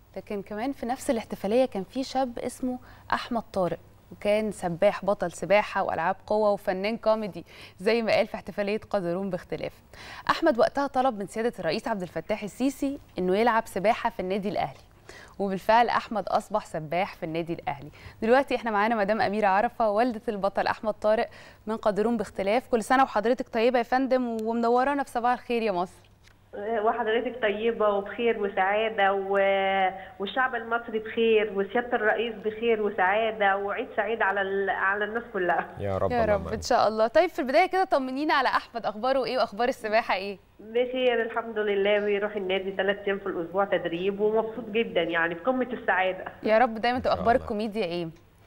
لكن كمان في نفس الاحتفاليه كان في شاب اسمه احمد طارق وكان سباح بطل سباحه والعاب قوه وفنان كوميدي زي ما قال في احتفاليه قادرون باختلاف. احمد وقتها طلب من سياده الرئيس عبد الفتاح السيسي انه يلعب سباحه في النادي الاهلي. وبالفعل احمد اصبح سباح في النادي الاهلي دلوقتي احنا معانا مدام اميره عرفه والده البطل احمد طارق من قادرون باختلاف كل سنه وحضرتك طيبه يا فندم ومنورانا في صباح الخير يا مصر وحضرتك طيبة وبخير وسعادة و... والشعب المصري بخير وسيادة الرئيس بخير وسعادة وعيد سعيد على ال... على الناس كلها يا رب يا رب ان شاء الله طيب في البدايه كده طمنينا على احمد اخباره ايه واخبار السباحه ايه بخير الحمد لله بيروح النادي ثلاث ايام في الاسبوع تدريب ومبسوط جدا يعني في قمة السعادة يا رب دايما تبقى اخبار الله. الكوميديا ايه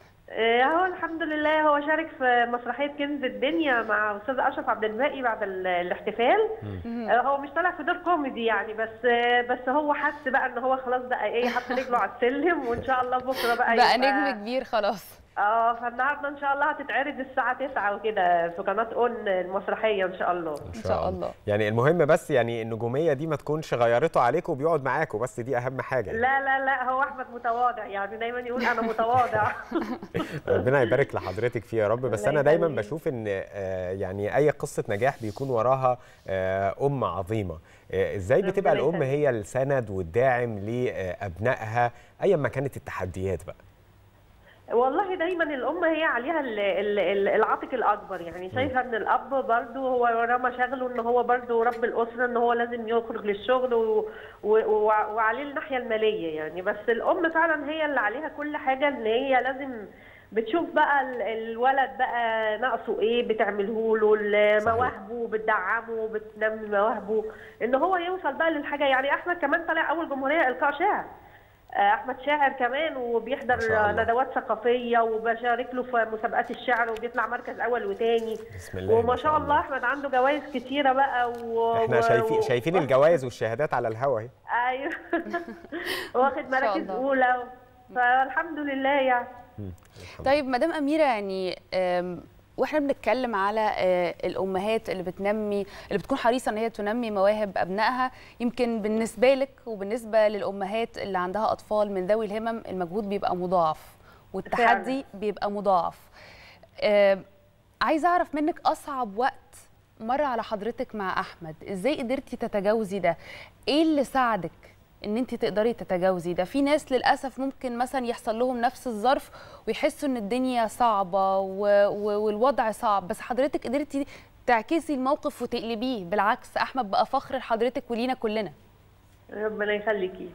هو الحمد لله هو شارك في مسرحيه كنز الدنيا مع استاذ اشرف عبد الباقي بعد ال- الاحتفال آه، هو مش طالع في دور كوميدي يعني بس آه، بس هو حس بقى ان هو خلاص بقى ايه حط رجله على السلم وان شاء الله بكره بقى بقى يبقى- نجم كبير خلاص اه فالنهارده ان شاء الله هتتعرض الساعه 9 وكده في قناه اون المسرحيه ان شاء الله ان شاء الله يعني المهم بس يعني النجوميه دي ما تكونش غيرته عليكم وبيقعد معاكم بس دي اهم حاجه يعني. لا لا لا هو احمد متواضع يعني دايما يقول انا متواضع ربنا يبارك لحضرتك فيه يا رب بس الله انا دايما يخليك. بشوف ان آه، يعني اي قصه نجاح بيكون وراها آه، ام عظيمه آه، ازاي ربنا بتبقى الام يخليك. هي السند والداعم لابنائها ايا ما كانت التحديات بقى والله دايما الام هي عليها ال- ال- ال- العاتق الاكبر يعني شايفه ان الاب برضه هو وراه مشاغله ان هو برضه رب الاسره ان هو لازم يخرج للشغل و... و... و... وعليه الناحيه الماليه يعني بس الام فعلا هي اللي عليها كل حاجه ان هي لازم بتشوف بقى ال- الولد بقى ناقصه ايه بتعمله له ال- صحيح. مواهبه بتدعمه بتنمي مواهبه ان هو يوصل بقى للحاجه يعني احمد كمان طلع اول جمهوريه القاء شعر آه، احمد شاعر كمان وبيحضر ما شاء الله. ندوات ثقافيه وبشارك له في مسابقات الشعر وبيطلع مركز اول وتاني بسم الله وما شاء الله احمد عنده جوائز كتيره بقى و... احنا و- شايفين و- شايفين الجوائز والشهادات على الهوا اهي ايوه واخد مراكز الله. اولى فالحمد لله يعني طيب مدام اميره يعني آم، واحنا بنتكلم على آه، الامهات اللي بتنمي اللي بتكون حريصه ان هي تنمي مواهب ابنائها يمكن بالنسبه لك وبالنسبه للامهات اللي عندها اطفال من ذوي الهمم المجهود بيبقى مضاعف والتحدي بيبقى مضاعف آم، عايزه اعرف منك اصعب وقت مر على حضرتك مع احمد ازاي قدرتي تتجاوزي ده ايه اللي ساعدك ان انت تقدري تتجاوزي ده في ناس للاسف ممكن مثلا يحصل لهم نفس الظرف ويحسوا ان الدنيا صعبه و... و... والوضع صعب بس حضرتك قدرتي تعكسي الموقف وتقلبيه بالعكس احمد بقى فخر لحضرتك ولينا كلنا ربنا يخليكي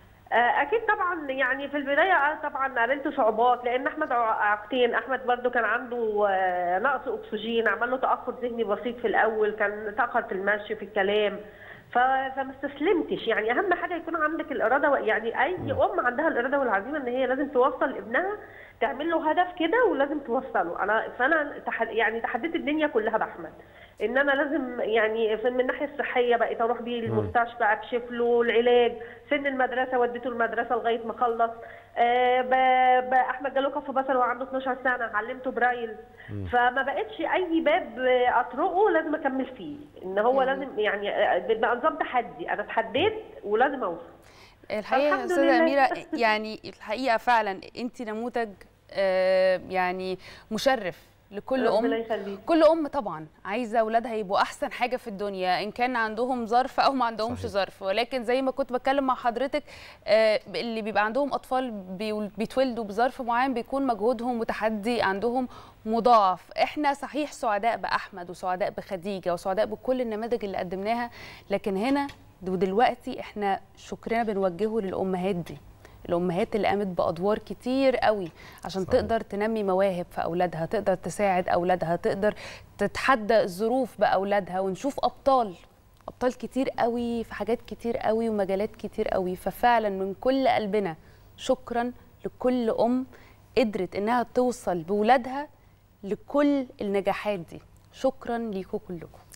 آه، اكيد طبعا يعني في البدايه آه، طبعا قابلت صعوبات لان احمد ع- عقتين احمد برضو كان عنده آه، نقص اكسجين عمل له تاخر ذهني بسيط في الاول كان تاخر في المشي في الكلام ف- فما استسلمتش يعني اهم حاجه يكون عندك الاراده و- يعني اي ام عندها الاراده والعزيمه ان هي لازم توصل لابنها تعمل له هدف كده ولازم توصله انا فانا تح... يعني تحديت الدنيا كلها باحمد ان انا لازم يعني في- من الناحيه الصحيه بقيت اروح بيه المستشفى اكشف له العلاج سن المدرسه وديته المدرسه لغايه ما خلص آه ب... ب... احمد جاله كف بصر وعنده 12 سنه علمته برايل فما بقتش اي باب آه، اطرقه لازم اكمل فيه ان هو لازم يعني آه، بقى نظام تحدي انا اتحديت ولازم اوصل الحقيقه يا الحمد استاذه لله. اميره يعني الحقيقه فعلا انت نموذج آه، يعني مشرف لكل ربنا ام يخليك كل ام طبعا عايزه اولادها يبقوا احسن حاجه في الدنيا ان كان عندهم ظرف او ما عندهمش صحيح. ظرف ولكن زي ما كنت بتكلم مع حضرتك آه، اللي بيبقى عندهم اطفال بيول- بيتولدوا بظرف معين بيكون مجهودهم وتحدي عندهم مضاعف احنا صحيح سعداء باحمد وسعداء بخديجه وسعداء بكل النماذج اللي قدمناها لكن هنا ودلوقتي احنا شكرنا بنوجهه للامهات دي الامهات اللي قامت بادوار كتير قوي عشان صحيح. تقدر تنمي مواهب في اولادها تقدر تساعد اولادها تقدر تتحدى الظروف باولادها ونشوف ابطال ابطال كتير قوي في حاجات كتير قوي ومجالات كتير قوي ففعلا من كل قلبنا شكرا لكل ام قدرت انها توصل بولادها لكل النجاحات دي شكرا ليكم كلكم